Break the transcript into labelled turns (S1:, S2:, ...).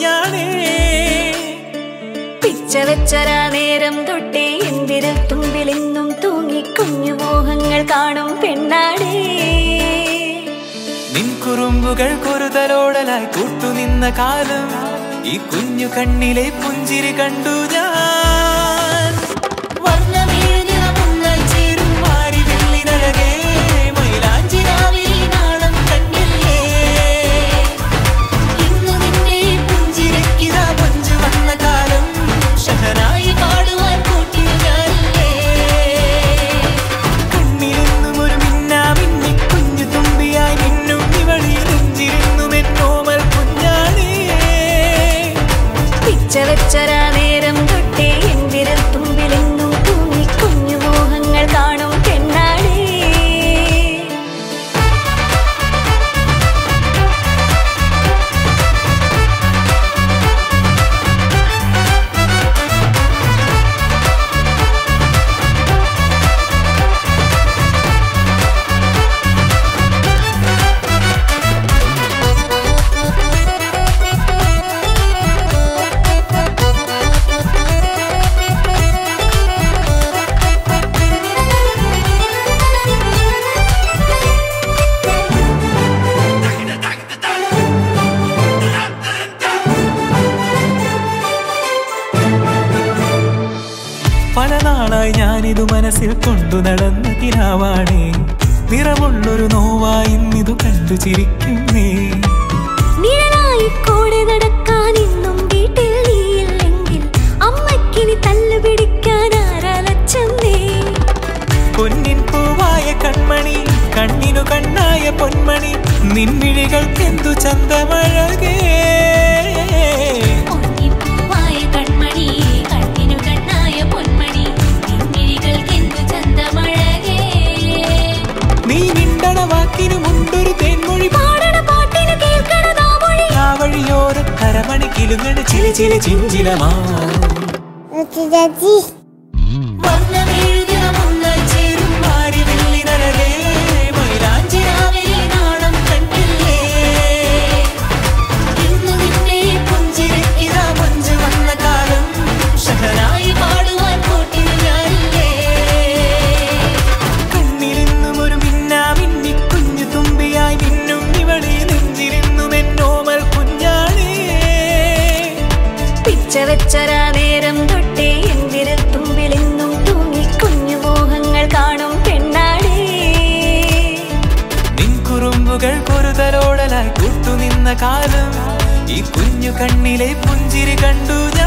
S1: കുഞ്ഞാണേ
S2: പിച്ച വെച്ചരാ നേരം തൊട്ടേ എന്തിരൽ തുമ്പിലെന്നും തൂങ്ങി കുഞ്ഞു മോഹങ്ങൾ കാണും പെണ്ണാടേ
S1: നിൻ കുറുമ്പുകൾ കുറുതലോടലായി കൂട്ടുനിന്ന കാലം ഈ കുഞ്ഞു കണ്ണിലെ പുഞ്ചിരി കണ്ടു ഞാൻ വർണ്ണമേഞ്ഞ മുങ്ങൽ ചേരും മാരി വെള്ളിനഴകേ, മൈലാഞ്ചി രാവിലെ നാളം കണ്ടില്ലേ? ഇന്നു നിന്നെ പുഞ്ചിരിക്കിതാ പഞ്ചു വന്ന കാലം ഷഹനായി പാടുവാൻ കൂട്ടിയ ഞാനില്ലേ കണ്ണിലെന്നും ഒരു മിന്നാ മിന്നി കുഞ്ഞു തുമ്പിയായി നിന്നും ഇവളി നെഞ്ചിരുന്നും എന്നോമൽ കുഞ്ഞാണേ
S2: പിച്ച വെച്ചരാ നേരം തൊട്ടേ എന്തിരൽ തുമ്പിലെന്നും തൂങ്ങി കുഞ്ഞു മോഹങ്ങൾ കാണും പെണ്ണാടേ
S1: പല നാളായി ഞാനിതു മനസ്സിൽ കൊണ്ടു നടന്ന കിനാവാണേ നിറമുള്ളൊരു നോവായി ഇന്നിതു കണ്ടു ചിരിക്കുന്നേ
S2: നിഴലായി കൂടെ നടക്കാൻ ഇന്നും വീട്ടിൽ നീയില്ലെങ്കിൽ അമ്മയ്ക്കിനി തല്ലു പിടിക്കാൻ ആരാലച്ചമ്മേ
S1: പൊന്നിൻ പൂവായ കൺമണി കണ്ണിനു കണ്ണായ പൊന്മണി നിൻമിഴികൾക്കെന്തു ചന്തമഴകേ
S2: പൊന്നിപ്പൂവായ കൺമണി കണ്ണിനു കണ്ണായ പൊന്മണി നിൻമിഴികൾക്കെന്തു ചന്തമഴകേ
S1: നീ മിണ്ടണ വാക്കിനു മുണ്ടൊരു തേൻമൊഴി
S2: പാടണ പാട്ടിനു കേൾക്കണതാ മൊഴി
S1: ആ വഴിയോര കരമണി കിലുങ്ങണ ചിലി ചിലി ചിഞ്ചിലമാ
S3: Daddy.
S1: വർണ്ണമെഴുതിയ മുങ്ങൽ ചേരും മാരി വെള്ളിനഴകേ, മൈലാഞ്ചി രാവിലെ നാണം കണ്ടില്ലേ? ഇന്നു നിന്നെ പുഞ്ചിരിക്കിതാ മഞ്ചു വന്ന കാലം, ഷഹനായി പാടുവാൻ കൂട്ടിയ ഞാനില്ലേ? കണ്ണിലെന്നും ഒരു മിന്നാ മിന്നി കുഞ്ഞു തുമ്പിയായി മിന്നും ഇവളെ നെഞ്ചിരുന്നും എന്നോമൽ കുഞ്ഞാണേ
S2: പിച്ച വെച്ചരാ നേരം തൊട്ടേ എന്തിരൽ തുമ്പിലെന്നും തൂങ്ങി കുഞ്ഞു മോഹങ്ങൾ കാണും പെണ്ണാടേ
S1: നിൻ കുറുമ്പുകൾ കുറുതലോടലായി കൂട്ടുനിന്ന കാലം ഈ കുഞ്ഞു കണ്ണിലെ പുഞ്ചിരി കണ്ടു ഞാൻ